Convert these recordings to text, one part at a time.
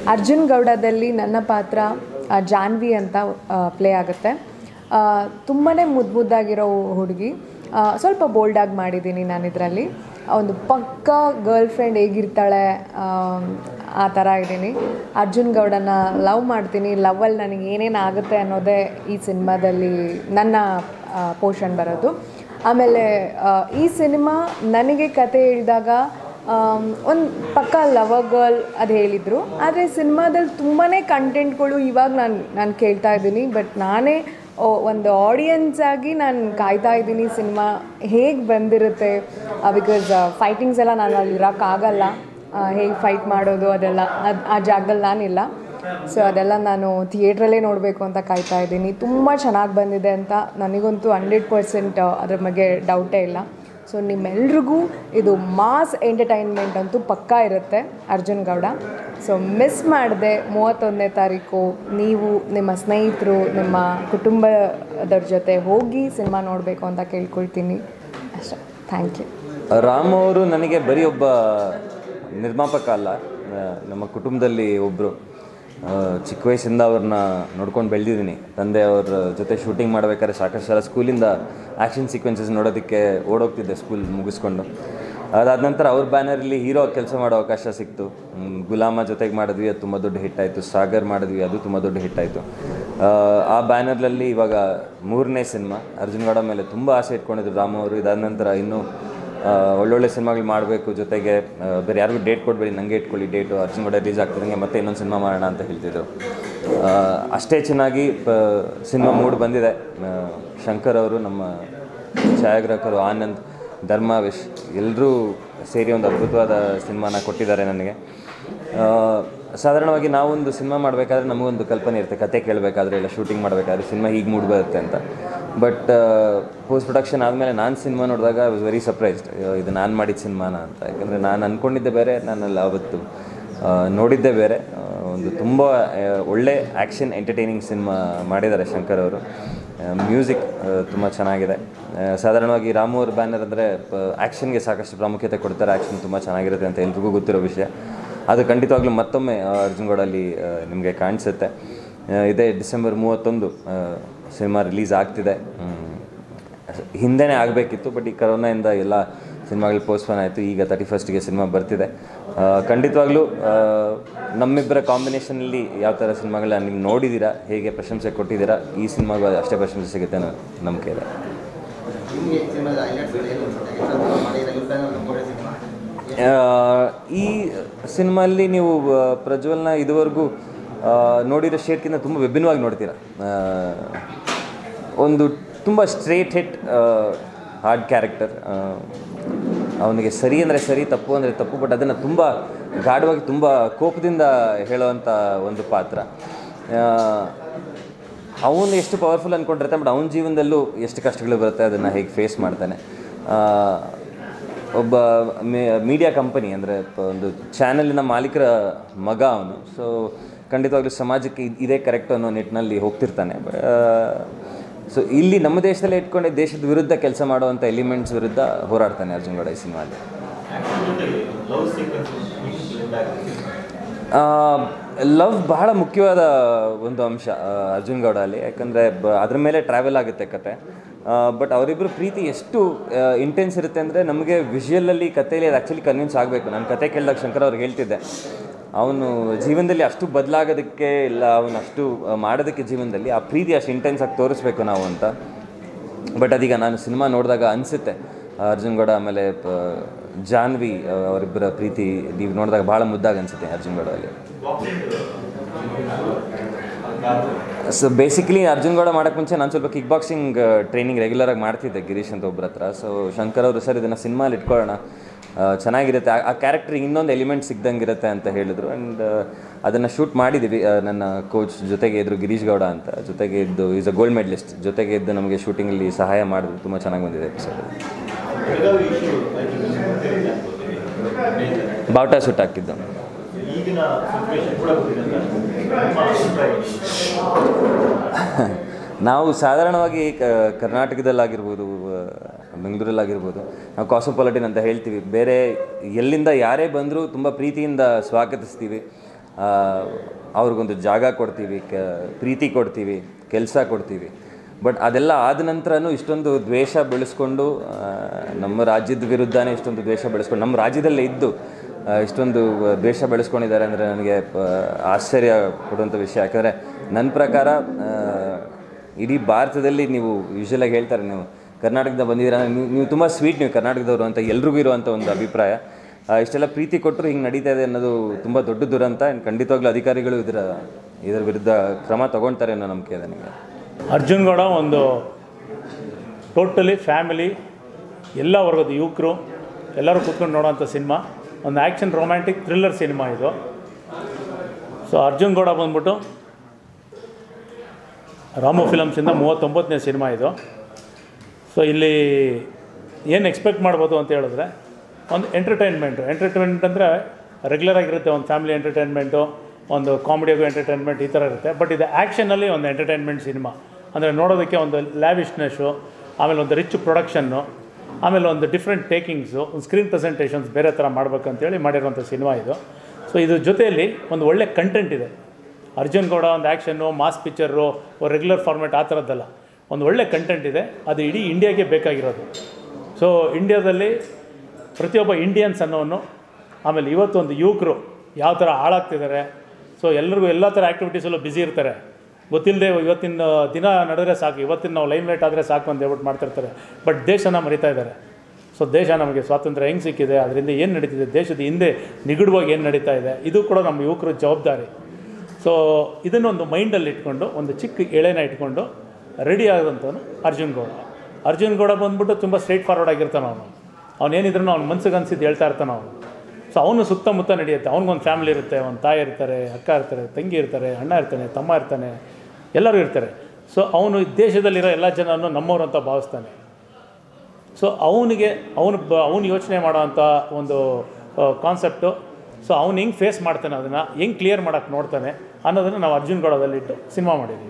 ಅರ್ಜುನ್ ಗೌಡದಲ್ಲಿ ನನ್ನ ಪಾತ್ರ ಆ, ಜಾನ್ವಿ ಅಂತ ಪ್ಲೇ ಆಗುತ್ತೆ ತುಂಬಾ ಮುದ್ದು ಮುದ್ದಾಗಿರೋ ಹುಡುಗಿ ಆ, ಸ್ವಲ್ಪ ಬೋಲ್ಡಾಗಿ ಮಾಡಿದ್ದೀನಿ ನಾನು ಇದರಲ್ಲಿ ಒಂದು ಪಕ್ಕ ಗರ್ಲ್ ಫ್ರೆಂಡ್ ಹೇಗಿರ್ತಾಳೆ ಆಮ್, ಆ ಥರ ಇದ್ದೀನಿ ಅರ್ಜುನ್ ಗೌಡನ ಲವ್ ಮಾಡ್ತೀನಿ ಲವ್ವಲ್ಲಿ ನನಗೆ ಏನೇನು ಆಗುತ್ತೆ ಅನ್ನೋದೇ ಈ ಸಿನಿಮಾದಲ್ಲಿ ನನ್ನ ಪೋರ್ಷನ್ ಬರೋದು ಆಮೇಲೆ ಆ, ಈ ಸಿನಿಮಾ ನನಗೆ ಕತೆ ಹೇಳಿದಾಗ ಒಂದು ಪಕ್ಕ ಲವರ್ ಗರ್ಲ್ ಅದು ಹೇಳಿದರು ಆದರೆ ಸಿನಿಮಾದಲ್ಲಿ ತುಂಬಾ ಕಂಟೆಂಟ್ಗಳು ಇವಾಗ ನಾನು ನಾನು ಕೇಳ್ತಾ ಇದ್ದೀನಿ ಬಟ್ ನಾನೇ ಓ, ಒಂದು ಆಡಿಯನ್ಸ್ ಆಗಿ ನಾನು ಕಾಯ್ತಾ ಇದ್ದೀನಿ ಸಿನಿಮಾ ಹೇಗೆ ಬಂದಿರುತ್ತೆ ಬಿಕಾಸ್ ಫೈಟಿಂಗ್ಸ್ ಎಲ್ಲ ನಾನು ಅಲ್ಲಿ ಇರೋಕ್ಕಾಗಲ್ಲ ಹೇಗೆ ಫೈಟ್ ಮಾಡೋದು ಅದೆಲ್ಲ ಅದು ಆ ಜಾಗದಲ್ಲಿ ನಾನಿಲ್ಲ ಸೊ ಅದೆಲ್ಲ ನಾನು ಥಿಯೇಟ್ರಲ್ಲೇ ನೋಡಬೇಕು ಅಂತ ಕಾಯ್ತಾ ಇದ್ದೀನಿ ತುಂಬ ಚೆನ್ನಾಗಿ ಬಂದಿದೆ ಅಂತ ನನಗಂತೂ ಹಂಡ್ರೆಡ್ ಪರ್ಸೆಂಟ್ ಅದ್ರ ಬಗ್ಗೆ ಡೌಟೇ ಇಲ್ಲ ಸೊ ನಿಮ್ಮೆಲ್ರಿಗೂ ಇದು ಮಾಸ್ ಎಂಟರ್ಟೈನ್ಮೆಂಟ್ ಅಂತೂ ಪಕ್ಕಾ ಇರುತ್ತೆ ಅರ್ಜುನ್ ಗೌಡ ಸೊ ಮಿಸ್ ಮಾಡದೆ ಮೂವತ್ತೊಂದನೇ ತಾರೀಕು ನೀವು ನಿಮ್ಮ ಸ್ನೇಹಿತರು ನಿಮ್ಮ ಕುಟುಂಬದವ್ರ ಜೊತೆ ಹೋಗಿ ಸಿನಿಮಾ ನೋಡಬೇಕು ಅಂತ ಕೇಳ್ಕೊಳ್ತೀನಿ ಅಷ್ಟೇ ಥ್ಯಾಂಕ್ ಯು ರಾಮ್ ಅವರು ನನಗೆ ಬರೀ ಒಬ್ಬ ನಿರ್ಮಾಪಕ ಅಲ್ಲ ಆ, ನಮ್ಮ ಕುಟುಂಬದಲ್ಲಿ ಒಬ್ಬರು ಚಿಕ್ಕ ವಯಸ್ಸಿಂದ ಅವ್ರನ್ನ ನೋಡ್ಕೊಂಡು ಬೆಳೆದಿದ್ದೀನಿ ತಂದೆ ಅವ್ರ ಜೊತೆ ಶೂಟಿಂಗ್ ಮಾಡಬೇಕಾದ್ರೆ ಸಾಕಷ್ಟು ಸಲ ಸ್ಕೂಲಿಂದ ಆ್ಯಕ್ಷನ್ ಸೀಕ್ವೆನ್ಸಸ್ ನೋಡೋದಕ್ಕೆ ಓಡೋಗ್ತಿದ್ದೆ ಸ್ಕೂಲ್ ಮುಗಿಸ್ಕೊಂಡು ಅದಾದ ನಂತರ ಅವ್ರ ಬ್ಯಾನರಲ್ಲಿ ಹೀರೋ ಕೆಲಸ ಮಾಡೋ ಅವಕಾಶ ಸಿಕ್ತು ಹ್ಮ್, ಗುಲಾಮ ಜೊತೆಗೆ ಮಾಡಿದ್ವಿ ಅದು ತುಂಬ ದೊಡ್ಡ ಹಿಟ್ ಆಯಿತು ಸಾಗರ್ ಮಾಡಿದ್ವಿ ಅದು ತುಂಬ ದೊಡ್ಡ ಹಿಟ್ ಆಯಿತು ಆ ಬ್ಯಾನರ್ನಲ್ಲಿ ಇವಾಗ ಮೂರನೇ ಸಿನಿಮಾ ಅರ್ಜುನ್ ಗೌಡ ಮೇಲೆ ತುಂಬ ಆಸೆ ಇಟ್ಕೊಂಡಿದ್ರು ರಾಮ್ ಅವರು ಇದಾದ ನಂತರ ಇನ್ನೂ ಆ, ಒಳ್ಳೊಳ್ಳೆ ಸಿನಿಮಾಗಳು ಮಾಡಬೇಕು ಜೊತೆಗೆ ಆ, ಬೇರೆ ಯಾರಿಗೂ ಡೇಟ್ ಕೊಡಬೇಡಿ ನನಗೆ ಇಟ್ಕೊಳ್ಳಿ ಡೇಟು ಅರ್ಜುನ್ ಗೌಡ ರಿಲೀಸ್ ಆಗ್ತಿದಂಗೆ ಮತ್ತೆ ಇನ್ನೊಂದು ಸಿನಿಮಾ ಮಾಡೋಣ ಅಂತ ಹೇಳ್ತಿದ್ರು ಆ, ಅಷ್ಟೇ ಚೆನ್ನಾಗಿ ಸಿನಿಮಾ ಮೂಡ್ ಬಂದಿದೆ ಆ, ಶಂಕರ್ ಅವರು ನಮ್ಮ ಛಾಯಾಗ್ರಾಹಕರು ಆನಂದ್ ಧರ್ಮಾವಿಶ್ ಎಲ್ಲರೂ ಸೇರಿ ಒಂದು ಅದ್ಭುತವಾದ ಸಿನಿಮಾನ ಕೊಟ್ಟಿದ್ದಾರೆ ನನಗೆ ಆ, ಸಾಧಾರಣವಾಗಿ ನಾವೊಂದು ಸಿನಿಮಾ ಮಾಡಬೇಕಾದ್ರೆ ನಮಗೊಂದು ಕಲ್ಪನೆ ಇರುತ್ತೆ ಕತೆ ಕೇಳಬೇಕಾದ್ರೆ ಇಲ್ಲ ಶೂಟಿಂಗ್ ಮಾಡಬೇಕಾದ್ರೆ ಸಿನಿಮಾ ಹೀಗೆ ಮೂಡ್ ಬರುತ್ತೆ ಅಂತ ಬಟ್ ಪೋಸ್ಟ್ ಪ್ರೊಡಕ್ಷನ್ ಆದಮೇಲೆ ನಾನು ಸಿನಿಮಾ ನೋಡಿದಾಗ ಐ ವಾಸ್ ವೆರಿ ಸರ್ಪ್ರೈಸ್ಡ್ ಇದು ನಾನು ಮಾಡಿದ ಸಿನಿಮಾನ ಅಂತ ಯಾಕಂದರೆ ನಾನು ಅಂದ್ಕೊಂಡಿದ್ದೆ ಬೇರೆ ನಾನಲ್ಲಿ ಅವತ್ತು ಆ, ನೋಡಿದ್ದೇ ಬೇರೆ ಆ, ಒಂದು ತುಂಬ ಆ, ಒಳ್ಳೆ ಆ್ಯಕ್ಷನ್ ಎಂಟರ್ಟೈನಿಂಗ್ ಸಿನಿಮಾ ಮಾಡಿದ್ದಾರೆ ಶಂಕರ್ ಅವರು ಮ್ಯೂಸಿಕ್ ತುಂಬ ಚೆನ್ನಾಗಿದೆ ಆ, ಸಾಧಾರಣವಾಗಿ ರಾಮು ಅವ್ರ ಬ್ಯಾನರ್ ಅಂದರೆ ಆ್ಯಕ್ಷನ್ಗೆ ಸಾಕಷ್ಟು ಪ್ರಾಮುಖ್ಯತೆ ಕೊಡ್ತಾರೆ ಆ್ಯಕ್ಷನ್ ತುಂಬ ಚೆನ್ನಾಗಿರುತ್ತೆ ಅಂತ ಎಲ್ರಿಗೂ ಗೊತ್ತಿರೋ ವಿಷಯ ಅದು ಖಂಡಿತವಾಗ್ಲೂ ಮತ್ತೊಮ್ಮೆ ಆ, ಅರ್ಜುನ್ ಗೌಡಲ್ಲಿ ನಿಮಗೆ ಕಾಣಿಸುತ್ತೆ ಆ, ಇದೇ ಡಿಸೆಂಬರ್ ಮೂವತ್ತೊಂದು ಸಿನಿಮಾ ರಿಲೀಸ್ ಆಗ್ತಿದೆ ಹ್ಮ್. ಹಿಂದೆನೇ ಆಗಬೇಕಿತ್ತು ಬಟ್ ಈ ಕರೋನಾಯಿಂದ ಎಲ್ಲ ಸಿನಿಮಾಗಳು ಪೋಸ್ಟ್ಪೋನ್ ಆಯಿತು ಈಗ ತರ್ಟಿ ಫಸ್ಟ್ಗೆ ಸಿನಿಮಾ ಬರ್ತಿದೆ ಆ, ಖಂಡಿತವಾಗ್ಲೂ ಆ, ನಮ್ಮಿಬ್ಬರ ಕಾಂಬಿನೇಷನಲ್ಲಿ ಯಾವ ಥರ ಸಿನಿಮಾಗಳನ್ನ ನೀವು ನೋಡಿದ್ದೀರಾ ಹೇಗೆ ಪ್ರಶಂಸೆ ಕೊಟ್ಟಿದ್ದೀರಾ ಈ ಸಿನಿಮಾಗೂ ಅಷ್ಟೇ ಪ್ರಶಂಸೆ ಸಿಗುತ್ತೆ ಅನ್ನೋ ನಂಬಿಕೆ ಇದೆ ನಿಮಗೆ ಸಿನಿಮಾದ ಹೈಲೈಟ್ಸ್ಗಳು ಏನು ಅನ್ಸುತ್ತೆ ಎಷ್ಟೊಂದು ಮಾಡಿದ್ರೆ ಇವ್ರ ಬ್ಯಾನರ್ ನಂಬೋರೆ ಸಿನಿಮಾ ಆ, ಈ ಸಿನಿಮಾಲ್ಲಿ ನೀವು ಆ, ಪ್ರಜ್ವಲ್ನ ಇದುವರೆಗೂ ಆ, ನೋಡಿರೋ ಶೇಡ್ಕಿಂತ ತುಂಬ ವಿಭಿನ್ನವಾಗಿ ನೋಡ್ತೀರಾ ಆ, ಒಂದು ತುಂಬ ಸ್ಟ್ರೇಟ್ ಹಿಟ್ ಹಾರ್ಡ್ ಕ್ಯಾರೆಕ್ಟರ್ ಅವನಿಗೆ ಸರಿ ಅಂದರೆ ಸರಿ ತಪ್ಪು ಅಂದರೆ ತಪ್ಪು ಬಟ್ ಅದನ್ನು ತುಂಬ ಗಾಢವಾಗಿ ತುಂಬ ಕೋಪದಿಂದ ಹೇಳೋವಂಥ ಒಂದು ಪಾತ್ರ ಅವನು ಎಷ್ಟು ಪವರ್ಫುಲ್ ಅಂದ್ಕೊಂಡಿರ್ತಾನೆ ಬಟ್ ಅವನ ಜೀವನದಲ್ಲೂ ಎಷ್ಟು ಕಷ್ಟಗಳು ಬರುತ್ತೆ ಅದನ್ನು ಹೇಗೆ ಫೇಸ್ ಮಾಡ್ತಾನೆ ಆ, ಒಬ್ಬ ಮೀಡಿಯಾ ಕಂಪನಿ ಅಂದರೆ ಒಂದು ಚಾನಲಿನ ಮಾಲೀಕರ ಮಗ ಅವನು ಸೊ ಖಂಡಿತವಾಗ್ಲೂ ಸಮಾಜಕ್ಕೆ ಇದ್- ಇದೇ ಕರೆಕ್ಟ್ ಅನ್ನೋ ನಿಟ್ಟಿನಲ್ಲಿ ಹೋಗ್ತಿರ್ತಾನೆ ಸೊ ಇಲ್ಲಿ ನಮ್ಮ ದೇಶದಲ್ಲೇ ಇಟ್ಕೊಂಡೆ ದೇಶದ ವಿರುದ್ಧ ಕೆಲಸ ಮಾಡುವಂಥ ಎಲಿಮೆಂಟ್ಸ್ ವಿರುದ್ಧ ಹೋರಾಡ್ತಾನೆ ಅರ್ಜುನ್ ಗೌಡ ಈ ಸಿನಿಮಾದಲ್ಲಿ ಲವ್ ಬಹಳ ಮುಖ್ಯವಾದ ಒಂದು ಅಂಶ ಆ, ಅರ್ಜುನ್ ಗೌಡ ಅಲ್ಲಿ ಯಾಕಂದರೆ ಬ ಅದ್ರ ಮೇಲೆ ಟ್ರಾವೆಲ್ ಆಗುತ್ತೆ ಕತೆ ಬಟ್ ಅವರಿಬ್ಬರು ಪ್ರೀತಿ ಎಷ್ಟು ಇಂಟೆನ್ಸ್ ಇರುತ್ತೆ ಅಂದರೆ ನಮಗೆ ವಿಷುವಲಲ್ಲಿ ಕಥೆಯಲ್ಲಿ ಅದು ಆ್ಯಕ್ಚುಲಿ ಕನ್ವಿನ್ಸ್ ಆಗಬೇಕು ನಾನು ಕತೆ ಕೇಳಿದಾಗ ಶಂಕರ್ ಅವ್ರಿಗೆ ಹೇಳ್ತಿದ್ದೆ ಅವನು ಜೀವನದಲ್ಲಿ ಅಷ್ಟು ಬದಲಾಗೋದಕ್ಕೆ ಇಲ್ಲ ಅವನು ಅಷ್ಟು ಆ, ಮಾಡೋದಕ್ಕೆ ಜೀವನದಲ್ಲಿ ಆ ಪ್ರೀತಿ ಅಷ್ಟು ಇಂಟೆನ್ಸ್ ಆಗಿ ತೋರಿಸ್ಬೇಕು ನಾವು ಅಂತ ಬಟ್ ಅದೀಗ ನಾನು ಸಿನಿಮಾ ನೋಡಿದಾಗ ಅನಿಸುತ್ತೆ ಅರ್ಜುನ್ ಗೌಡ ಆಮೇಲೆ ಪ- ಜಾನ್ವಿ ಆ, ಅವರಿಬ್ಬರ ಪ್ರೀತಿ ನೀವು ನೋಡಿದಾಗ ಭಾಳ ಮುದ್ದಾಗಿ ಅನಿಸುತ್ತೆ ಅರ್ಜುನ್ ಗೌಡ ಅಲ್ಲಿ ಸೊ ಬೇಸಿಕಲಿ ಅರ್ಜುನ್ ಗೌಡ ಮಾಡೋಕ್ಕೆ ಮುಂಚೆ ನಾನು ಸ್ವಲ್ಪ ಕಿಕ್ ಬಾಕ್ಸಿಂಗ್ ಟ್ರೈನಿಂಗ್ ರೆಗ್ಯುಲರಾಗಿ ಮಾಡ್ತಿದ್ದೆ ಗಿರೀಶ್ ಅಂತ ಒಬ್ಬರ ಹತ್ರ ಸೊ ಶಂಕರ್ ಅವರು ಸರ್ ಇದನ್ನು ಸಿನಿಮಾಲಿ ಇಟ್ಕೊಳ್ಳೋಣ ಆ, ಚೆನ್ನಾಗಿರುತ್ತೆ ಆ- ಆ ಕ್ಯಾರೆಕ್ಟ್ರಿಗೆ ಇನ್ನೊಂದು ಎಲಿಮೆಂಟ್ ಸಿಗ್ದಂಗೆ ಇರುತ್ತೆ ಅಂತ ಹೇಳಿದರು ಆ್ಯಂಡ್ ಅದನ್ನು ಶೂಟ್ ಮಾಡಿದ್ದೀವಿ ಆ, ನನ್ನ ಕೋಚ್ ಜೊತೆಗೆ ಇದ್ರು ಗಿರೀಶ್ ಗೌಡ ಅಂತ ಜೊತೆಗೆ ಇದ್ದು ಈಸ್ ಅ ಗೋಲ್ಡ್ ಮೆಡಲಿಸ್ಟ್ ಜೊತೆಗೆ ಇದ್ದು ನಮಗೆ ಶೂಟಿಂಗಲ್ಲಿ ಸಹಾಯ ಮಾಡಿದ್ರು ತುಂಬ ಚೆನ್ನಾಗಿ ಬಂದಿದೆ ಎಪಿಸೋಡ್ ಬಾವುಟ ಶೂಟ್ ಹಾಕಿದ್ದು ಈಗಿನ ಸಿಚುವೇಶನ್ ಕೂಡ ಗೊತ್ತಿದೆ ನಮ್ಮ ಅಭಿಪ್ರಾಯ ನಾವು ಸಾಧಾರಣವಾಗಿ ಕ ಕರ್ನಾಟಕದಲ್ಲಾಗಿರ್ಬೋದು ಆ, ಬೆಂಗಳೂರಲ್ಲಾಗಿರ್ಬೋದು ನಾವು ಕಾಸೋಪಾಲಿಟಿನ್ ಅಂತ ಹೇಳ್ತೀವಿ ಬೇರೆ ಎಲ್ಲಿಂದ ಯಾರೇ ಬಂದರೂ ತುಂಬ ಪ್ರೀತಿಯಿಂದ ಸ್ವಾಗತಿಸ್ತೀವಿ ಆ, ಅವ್ರಿಗೊಂದು ಜಾಗ ಕೊಡ್ತೀವಿ ಕ ಪ್ರೀತಿ ಕೊಡ್ತೀವಿ ಕೆಲಸ ಕೊಡ್ತೀವಿ ಬಟ್ ಅದೆಲ್ಲ ಆದ ನಂತರನೂ ಇಷ್ಟೊಂದು ದ್ವೇಷ ಬೆಳೆಸ್ಕೊಂಡು ಆ, ನಮ್ಮ ರಾಜ್ಯದ ವಿರುದ್ಧನೇ ಇಷ್ಟೊಂದು ದ್ವೇಷ ಬೆಳೆಸ್ಕೊಂಡು ನಮ್ಮ ರಾಜ್ಯದಲ್ಲೇ ಇದ್ದು ಆ, ಇಷ್ಟೊಂದು ದ್ವೇಷ ಬೆಳೆಸ್ಕೊಂಡಿದ್ದಾರೆ ಅಂದರೆ ನನಗೆ ಆ, ಆಶ್ಚರ್ಯ ಕೊಡುವಂಥ ವಿಷಯ ಯಾಕಂದರೆ ನನ್ನ ಪ್ರಕಾರ ಆ, ಇಡೀ ಭಾರತದಲ್ಲಿ ನೀವು ಯೂಶಲಾಗಿ ಹೇಳ್ತಾರೆ ನೀವು ಕರ್ನಾಟಕದಿಂದ ಬಂದಿದ್ದೀರಾ ಅಂದ್ರೆ ನೀವು ನೀವು ತುಂಬ ಸ್ವೀಟ್ ನೀವು ಕರ್ನಾಟಕದವರು ಅಂತ ಎಲ್ರಿಗೂ ಇರುವಂಥ ಒಂದು ಅಭಿಪ್ರಾಯ ಆ, ಇಷ್ಟೆಲ್ಲ ಪ್ರೀತಿ ಕೊಟ್ಟರು ಹಿಂಗೆ ನಡೀತಾ ಇದೆ ಅನ್ನೋದು ತುಂಬ ದೊಡ್ಡ ದುರಂತ ಇನ್ನು ಖಂಡಿತವಾಗ್ಲೂ ಅಧಿಕಾರಿಗಳು ಇದರ ಇದರ ವಿರುದ್ಧ ಕ್ರಮ ತಗೊಳ್ತಾರೆ ಅನ್ನೋ ನಂಬಿಕೆ ಇದೆ ನನಗೆ ಅರ್ಜುನ್ ಗೌಡ ಒಂದು ಟೋಟಲಿ ಫ್ಯಾಮಿಲಿ ಎಲ್ಲ ವರ್ಗದ ಯುವಕರು ಎಲ್ಲರೂ ಕೂತ್ಕೊಂಡು ನೋಡೋಂಥ ಸಿನಿಮಾ ಒಂದು ಆ್ಯಕ್ಷನ್ ರೊಮ್ಯಾಂಟಿಕ್ ಥ್ರಿಲ್ಲರ್ ಸಿನಿಮಾ ಇದು ಸೊ ಅರ್ಜುನ್ ಗೌಡ ಬಂದ್ಬಿಟ್ಟು ರಾಮು ಫಿಲಮ್ಸಿಂದ ಮೂವತ್ತೊಂಬತ್ತನೇ ಸಿನಿಮಾ ಇದು ಸೊ ಇಲ್ಲಿ ಏನು ಎಕ್ಸ್ಪೆಕ್ಟ್ ಮಾಡ್ಬೋದು ಅಂತ ಹೇಳಿದ್ರೆ ಒಂದು ಎಂಟರ್ಟೈನ್ಮೆಂಟು ಎಂಟರ್ಟೈನ್ಮೆಂಟ್ ಅಂದರೆ ರೆಗ್ಯುಲರ್ ಆಗಿರುತ್ತೆ ಒಂದು ಫ್ಯಾಮಿಲಿ ಎಂಟರ್ಟೈನ್ಮೆಂಟು ಒಂದು ಕಾಮಿಡಿಯಾಗೂ ಎಂಟರ್ಟೈನ್ಮೆಂಟ್ ಈ ಥರ ಇರುತ್ತೆ ಬಟ್ ಇದು ಆ್ಯಕ್ಷನಲ್ಲಿ ಒಂದು ಎಂಟರ್ಟೈನ್ಮೆಂಟ್ ಸಿನಿಮಾ ಅಂದರೆ ನೋಡೋದಕ್ಕೆ ಒಂದು ಲ್ಯಾವಿಶ್ನೆಸ್ಸು ಆಮೇಲೆ ಒಂದು ರಿಚ್ ಪ್ರೊಡಕ್ಷನ್ನು ಆಮೇಲೆ ಒಂದು ಡಿಫ್ರೆಂಟ್ ಟೇಕಿಂಗ್ಸು ಒಂದು ಸ್ಕ್ರೀನ್ ಪ್ರೆಸೆಂಟೇಷನ್ಸ್ ಬೇರೆ ಥರ ಮಾಡ್ಬೇಕಂತೇಳಿ ಮಾಡಿರುವಂಥ ಸಿನಿಮಾ ಇದು ಸೊ ಇದ್ರ ಜೊತೆಯಲ್ಲಿ ಒಂದು ಒಳ್ಳೆ ಕಂಟೆಂಟ್ ಇದೆ ಅರ್ಜುನ್ ಗೌಡ ಒಂದು action mass picture regular format ಆ ಥರದ್ದಲ್ಲ ಒಂದು ಒಳ್ಳೆ ಕಂಟೆಂಟ್ ಇದೆ ಅದು ಇಡೀ ಇಂಡಿಯಾಗೆ ಬೇಕಾಗಿರೋದು ಸೊ ಇಂಡಿಯಾದಲ್ಲಿ ಪ್ರತಿಯೊಬ್ಬ ಇಂಡಿಯನ್ಸ್ ಅನ್ನೋನು ಆಮೇಲೆ ಇವತ್ತು ಒಂದು ಯುವಕರು ಯಾವ ಥರ ಹಾಳಾಗ್ತಿದ್ದಾರೆ ಸೊ ಎಲ್ರಿಗೂ ಎಲ್ಲ ಥರ ಆ್ಯಕ್ಟಿವಿಟೀಸಲ್ಲೂ ಬ್ಯುಸಿ ಇರ್ತಾರೆ ಗೊತ್ತಿಲ್ಲದೆ ಇವತ್ತಿನ ದಿನ ನಡೆದ್ರೆ ಸಾಕು ಇವತ್ತಿನ ನಾವು ಲೈಮ್ ಲೈಟ್ ಆದರೆ ಸಾಕು ಅಂತ ಹೇಳ್ಬಿಟ್ಟು ಮಾಡ್ತಿರ್ತಾರೆ ಬಟ್ ದೇಶನ ಮರಿತಾ ಇದ್ದಾರೆ ಸೊ ದೇಶ ನಮಗೆ ಸ್ವಾತಂತ್ರ್ಯ ಹೆಂಗೆ ಸಿಕ್ಕಿದೆ ಅದರಿಂದ ಏನು ನಡೀತಿದೆ ದೇಶದ ಹಿಂದೆ ನಿಗೂಢವಾಗಿ ಏನು ನಡೀತಾ ಇದೆ ಇದು ಕೂಡ ನಮ್ಮ ಯುವಕರ ಜವಾಬ್ದಾರಿ ಸೊ ಇದನ್ನೊಂದು ಮೈಂಡಲ್ಲಿ ಇಟ್ಕೊಂಡು ಒಂದು ಚಿಕ್ಕ ಎಳೆನ ಇಟ್ಕೊಂಡು ರೆಡಿ ಆದಂಥವನು ಅರ್ಜುನ್ ಗೌಡ ಅರ್ಜುನ್ ಗೌಡ ಬಂದ್ಬಿಟ್ಟು ತುಂಬ ಸ್ಟ್ರೈಟ್ ಫಾರ್ವರ್ಡ್ ಆಗಿರ್ತಾನೆ ಅವನು ಅವನೇನಿದ್ರು ಅವ್ನ ಮನ್ಸಿಗೆ ಅನ್ಸಿದ್ದು ಹೇಳ್ತಾ ಇರ್ತಾನೆ ಅವನು ಸೊ ಅವನು ಸುತ್ತಮುತ್ತ ನಡೆಯುತ್ತೆ ಅವ್ನಿಗೊಂದು ಫ್ಯಾಮಿಲಿ ಇರುತ್ತೆ ಒಂದು ತಾಯಿ ಇರ್ತಾರೆ ಅಕ್ಕ ಇರ್ತಾರೆ ತಂಗಿ ಇರ್ತಾರೆ ಅಣ್ಣ ಇರ್ತಾನೆ ತಮ್ಮ ಇರ್ತಾನೆ ಎಲ್ಲರೂ ಇರ್ತಾರೆ ಸೊ ಅವನು ದೇಶದಲ್ಲಿರೋ ಎಲ್ಲ ಜನನೂ ನಮ್ಮವರು ಅಂತ ಭಾವಿಸ್ತಾನೆ ಸೊ ಅವನಿಗೆ ಅವನು ಬ ಅವನು ಯೋಚನೆ ಮಾಡೋವಂಥ ಒಂದು ಕಾನ್ಸೆಪ್ಟು ಸೊ ಅವ್ನು ಹೆಂಗೆ ಫೇಸ್ ಮಾಡ್ತಾನೆ ಅದನ್ನು ಹೆಂಗೆ ಕ್ಲಿಯರ್ ಮಾಡೋಕ್ಕೆ ನೋಡ್ತಾನೆ ಅನ್ನೋದನ್ನು ನಾವು ಅರ್ಜುನ್ ಗೌಡದಲ್ಲಿಟ್ಟು ಸಿನಿಮಾ ಮಾಡಿದ್ದೀವಿ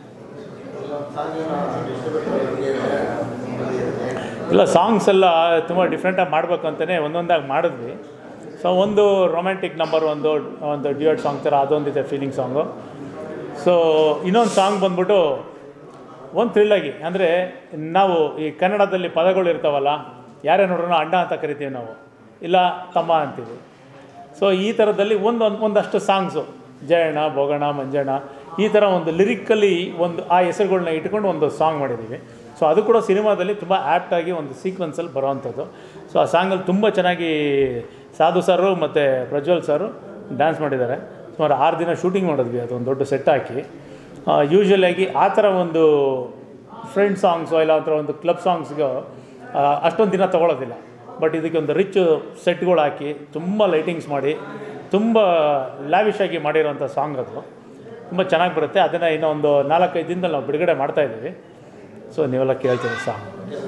ಇಲ್ಲ ಸಾಂಗ್ಸ್ ಎಲ್ಲ ತುಂಬ ಡಿಫ್ರೆಂಟಾಗಿ ಮಾಡಬೇಕು ಅಂತಲೇ ಒಂದೊಂದಾಗಿ ಮಾಡಿದ್ವಿ ಸೊ ಒಂದು ರೊಮ್ಯಾಂಟಿಕ್ ನಂಬರ್ ಒಂದು ಒಂದು ಡ್ಯೂಯಟ್ ಸಾಂಗ್ ಥರ ಅದೊಂದಿದೆ ಫೀಲಿಂಗ್ ಸಾಂಗು ಸೊ ಇನ್ನೊಂದು ಸಾಂಗ್ ಬಂದ್ಬಿಟ್ಟು ಒಂದು ಥ್ರಿಲ್ಲಾಗಿ ಅಂದರೆ ನಾವು ಈ ಕನ್ನಡದಲ್ಲಿ ಪದಗಳು ಇರ್ತಾವಲ್ಲ ಯಾರೇ ನೋಡ್ರೂ ಅಣ್ಣ ಅಂತ ಕರಿತೀವಿ ನಾವು ಇಲ್ಲ ತಮ್ಮ ಅಂತೀವಿ ಸೊ ಈ ಥರದಲ್ಲಿ ಒಂದು ಒಂದಷ್ಟು ಸಾಂಗ್ಸು ಜಯಣ್ಣ ಭೋಗಣ ಮಂಜಣ್ಣ ಈ ಥರ ಒಂದು ಲಿರಿಕಲಿ ಒಂದು ಆ ಹೆಸರುಗಳನ್ನ ಇಟ್ಕೊಂಡು ಒಂದು ಸಾಂಗ್ ಮಾಡಿದ್ದೀವಿ ಸೊ ಅದು ಕೂಡ ಸಿನಿಮಾದಲ್ಲಿ ತುಂಬ ಆ್ಯಪ್ಟಾಗಿ ಒಂದು ಸೀಕ್ವೆನ್ಸಲ್ಲಿ ಬರೋವಂಥದ್ದು ಸೊ ಆ ಸಾಂಗಲ್ಲಿ ತುಂಬ ಚೆನ್ನಾಗಿ ಸಾಧು ಸರು ಮತ್ತು ಪ್ರಜ್ವಲ್ ಸರು ಡ್ಯಾನ್ಸ್ ಮಾಡಿದ್ದಾರೆ ಸುಮಾರು ಆರು ದಿನ ಶೂಟಿಂಗ್ ಮಾಡಿದ್ವಿ ಅದೊಂದು ದೊಡ್ಡ ಸೆಟ್ ಹಾಕಿ ಯೂಶ್ವಲಾಗಿ ಆ ಥರ ಒಂದು ಫ್ರೆಂಡ್ ಸಾಂಗ್ಸು ಇಲ್ಲ ಆ ಥರ ಒಂದು ಕ್ಲಬ್ ಸಾಂಗ್ಸ್ಗೆ ಅಷ್ಟೊಂದು ದಿನ ತೊಗೊಳೋದಿಲ್ಲ ಬಟ್ ಇದಕ್ಕೆ ಒಂದು ರಿಚ್ ಸೆಟ್ಗಳು ಹಾಕಿ ತುಂಬ ಲೈಟಿಂಗ್ಸ್ ಮಾಡಿ ತುಂಬ ಲ್ಯಾವಿಶ್ ಆಗಿ ಮಾಡಿರೋಂಥ ಸಾಂಗ್ ಅದು ತುಂಬ ಚೆನ್ನಾಗಿ ಬರುತ್ತೆ ಅದನ್ನು ಇನ್ನೂ ಒಂದು ನಾಲ್ಕೈದು ದಿನದಲ್ಲಿ ನಾವು ಬಿಡುಗಡೆ ಮಾಡ್ತಾ ಇದ್ದೀವಿ ಸೊ ನೀವೆಲ್ಲ ಕೇಳ್ತೀರಿ ಸಾಂಗ್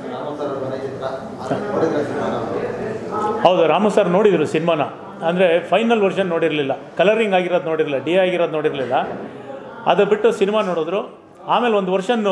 ಹೌದು ರಾಮು ಸರ್ ನೋಡಿದರು ಸಿನಿಮಾನ ಅಂದರೆ ಫೈನಲ್ ವರ್ಷನ್ ನೋಡಿರಲಿಲ್ಲ ಕಲರಿಂಗ್ ಆಗಿರೋದು ನೋಡಿರಲಿಲ್ಲ ಡಿ ಆಗಿರೋದು ನೋಡಿರಲಿಲ್ಲ ಅದು ಬಿಟ್ಟು ಸಿನಿಮಾ ನೋಡಿದ್ರು ಆಮೇಲೆ ಒಂದು ವರ್ಷನ್ನು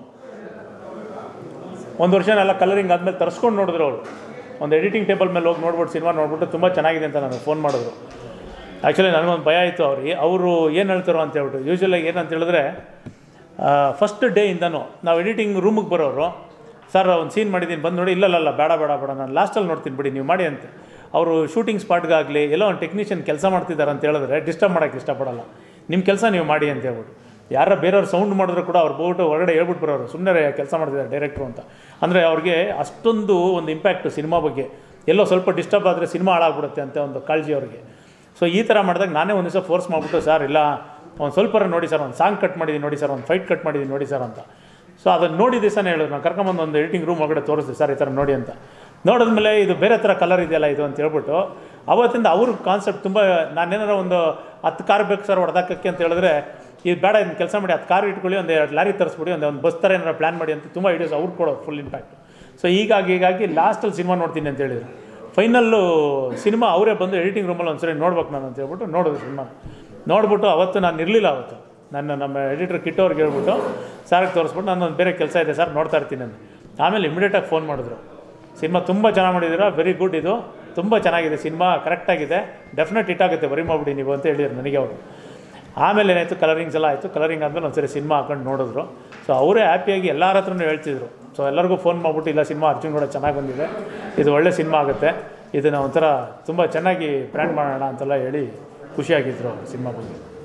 ಒಂದು ವರ್ಷನೆಲ್ಲ ಕಲರಿಂಗ್ ಆದಮೇಲೆ ತರಿಸ್ಕೊಂಡು ನೋಡಿದ್ರು ಅವರು ಒಂದು ಎಡಿಟಿಂಗ್ ಟೇಬಲ್ ಮೇಲೆ ಹೋಗಿ ನೋಡ್ಬಿಟ್ಟು ಸಿನಿಮಾ ನೋಡ್ಬಿಟ್ಟು ತುಂಬ ಚೆನ್ನಾಗಿದೆ ಅಂತ ನನಗೆ ಫೋನ್ ಮಾಡಿದ್ರು ಆ್ಯಕ್ಚುಲಿ ನನಗೊಂದು ಭಯ ಆಯಿತು ಅವ್ರಿಗೆ ಅವರು ಏನು ಹೇಳ್ತಾರೋ ಅಂತ ಹೇಳ್ಬಿಟ್ಟು ಯೂಶ್ವಲಾಗಿ ಏನಂತ ಹೇಳಿದ್ರೆ ಫಸ್ಟ್ ಡೇಯಿಂದನೂ ನಾವು ಎಡಿಟಿಂಗ್ ರೂಮಿಗೆ ಬರೋರು ಸರ್ ಒಂದು ಸೀನ್ ಮಾಡಿದ್ದೀನಿ ಬಂದು ನೋಡಿ ಇಲ್ಲಲ್ಲ ಬೇಡ ಬೇಡ ಬೇಡ ನಾನು ಲಾಸ್ಟಲ್ಲಿ ನೋಡ್ತೀನಿ ಬಿಡಿ ನೀವು ಮಾಡಿ ಅಂತ ಅವರು ಶೂಟಿಂಗ್ ಸ್ಪಾಟ್ಗಾಗಲಿ ಎಲ್ಲೋ ಒಂದು ಟೆಕ್ನಿಷಿಯನ್ ಕೆಲಸ ಮಾಡ್ತಿದ್ದಾರೆ ಅಂತ ಹೇಳಿದ್ರೆ ಡಿಸ್ಟರ್ಬ್ ಮಾಡೋಕ್ಕೆ ಇಷ್ಟಪಡಲ್ಲ ನಿಮ್ಮ ಕೆಲಸ ನೀವು ಮಾಡಿ ಅಂತ ಹೇಳ್ಬಿಟ್ಟು ಯಾರ ಬೇರೆಯವ್ರು ಸೌಂಡ್ ಮಾಡಿದ್ರು ಕೂಡ ಅವ್ರು ಬೋಟು ಹೊರಗಡೆ ಹೇಳ್ಬಿಟ್ಟು ಬರೋರು ಸುಮ್ಮನೆ ಕೆಲಸ ಮಾಡ್ತಿದ್ದಾರೆ ಡೈರೆಕ್ಟ್ರು ಅಂತ ಅಂದರೆ ಅವ್ರಿಗೆ ಅಷ್ಟೊಂದು ಒಂದು ಇಂಪ್ಯಾಕ್ಟು ಸಿನಿಮಾ ಬಗ್ಗೆ ಎಲ್ಲೋ ಸ್ವಲ್ಪ ಡಿಸ್ಟರ್ಬ್ ಆದರೆ ಸಿನಿಮಾ ಹಾಳಾಗ್ಬಿಡುತ್ತೆ ಅಂತ ಒಂದು ಕಾಳಜಿ ಅವ್ರಿಗೆ ಸೊ ಈ ಥರ ಮಾಡಿದಾಗ ನಾನೇ ಒಂದು ದಿವಸ ಫೋರ್ಸ್ ಮಾಡಿಬಿಟ್ಟು ಸರ್ ಇಲ್ಲ ಒಂದು ಸ್ವಲ್ಪ ನೋಡಿ ಸರ್ ಒಂದು ಸಾಂಗ್ ಕಟ್ ಮಾಡಿದ್ದೀನಿ ನೋಡಿ ಸರ್ ಒಂದು ಫೈಟ್ ಕಟ್ ಮಾಡಿದ್ದೀನಿ ನೋಡಿ ಸರ್ ಅಂತ ಸೊ ಅದನ್ನು ನೋಡಿ ದಿವಸನೇ ಹೇಳಿದ್ರು ನಾನು ಕರ್ಕೊಂಬಂದು ಒಂದು ಎಡಿಟಿಂಗ್ ರೂಮ್ ಒಳಗಡೆ ತೋರಿಸ್ದೆ ಸರ್ ಈ ಥರ ನೋಡಿ ಅಂತ ನೋಡಿದ್ಮೇಲೆ ಇದು ಬೇರೆ ಥರ ಕಲರ್ ಇದೆಯಲ್ಲ ಇದು ಅಂತ ಹೇಳ್ಬಿಟ್ಟು ಅವತ್ತಿಂದ ಅವ್ರ ಕಾನ್ಸೆಪ್ಟ್ ತುಂಬ ನಾನೇನಾರ ಒಂದು ಹತ್ತು ಕಾರ್ ಬೇಕು ಸರ್ ಹೊಡೆದಾಕಕ್ಕೆ ಅಂತ ಹೇಳಿದ್ರೆ ಇದು ಬೇಡ ಇದನ್ನ ಕೆಲಸ ಮಾಡಿ ಹತ್ತು ಕಾರ್ ಇಟ್ಕೊಳ್ಳಿ ಒಂದು ಎರಡು ಲಾರಿ ತರಿಸ್ಬಿಡಿ ಒಂದು ಒಂದು ಬಸ್ ಥರ ಏನಾರ ಪ್ಲ್ಯಾನ್ ಮಾಡಿ ಅಂತ ತುಂಬ ಐಡಿಯಾಸ್ ಅವ್ರು ಕೊಡೋದು ಫುಲ್ ಇಂಪ್ಯಾಕ್ಟ್ ಸೊ ಹೀಗಾಗಿ ಹೀಗಾಗಿ ಲಾಸ್ಟಲ್ಲಿ ಸಿನಿಮಾ ನೋಡ್ತೀನಿ ಅಂತ ಹೇಳಿದ್ರು ಫೈನಲ್ಲು ಸಿನಿಮಾ ಅವರೇ ಬಂದು ಎಡಿಟಿಂಗ್ ರೂಮಲ್ಲಿ ಒಂದ್ಸರಿ ನೋಡ್ಬೇಕು ನಾನು ಅಂತ ಹೇಳ್ಬಿಟ್ಟು ನೋಡೋದು ಸಿನಿಮಾ ನೋಡ್ಬಿಟ್ಟು ಅವತ್ತು ನಾನು ಇರಲಿಲ್ಲ ಅವತ್ತು ನನ್ನ ನಮ್ಮ ಎಡಿಟರ್ ಕಿಟ್ಟೋರ್ಗೆ ಹೇಳ್ಬಿಟ್ಟು ಸಾರಿಗೆ ತೋರಿಸ್ಬಿಟ್ಟು ನಾನು ಒಂದು ಬೇರೆ ಕೆಲಸ ಇದೆ ಸರ್ ನೋಡ್ತಾ ಇರ್ತೀನಿ ಅಂತ ಆಮೇಲೆ ಇಮಿಡಿಯೇಟಾಗಿ ಫೋನ್ ಮಾಡಿದ್ರು ಸಿನಿಮಾ ತುಂಬ ಚೆನ್ನಾಗಿ ಮಾಡಿದ್ದೀರಾ ವೆರಿ ಗುಡ್ ಇದು ತುಂಬ ಚೆನ್ನಾಗಿದೆ ಸಿನಿಮಾ ಕರೆಕ್ಟಾಗಿದೆ ಡೆಫಿನೆಟ್ ಹಿಟ್ ಆಗುತ್ತೆ ಬರೀ ಮಾಡ್ಬಿಡಿ ನೀವು ಅಂತ ಹೇಳಿದ್ರು ನನಗೆ ಅವರು ಆಮೇಲೆ ಏನಾಯಿತು ಕಲರಿಂಗ್ಸ್ ಎಲ್ಲ ಆಯಿತು ಕಲರಿಂಗ್ ಆದಮೇಲೆ ಒಂದ್ಸರಿ ಸಿನಿಮಾ ಹಾಕೊಂಡು ನೋಡಿದ್ರು ಸೊ ಅವರೇ ಹ್ಯಾಪಿಯಾಗಿ ಎಲ್ಲರ ಹತ್ರನೂ ಹೇಳ್ತಿದ್ರು ಸೊ ಎಲ್ಲರಿಗೂ ಫೋನ್ ಮಾಡಿಬಿಟ್ಟು ಇಲ್ಲ ಸಿನಿಮಾ ಅರ್ಜುನ್ ಕೂಡ ಚೆನ್ನಾಗಿ ಬಂದಿದೆ ಇದು ಒಳ್ಳೆ ಸಿನಿಮಾ ಆಗುತ್ತೆ ಇದನ್ನು ಒಂಥರ ತುಂಬ ಚೆನ್ನಾಗಿ ಬ್ರ್ಯಾಂಡ್ ಮಾಡೋಣ ಅಂತೆಲ್ಲ ಹೇಳಿ ಖುಷಿಯಾಗಿದ್ದರು ಸಿನಿಮಾ ಬಗ್ಗೆ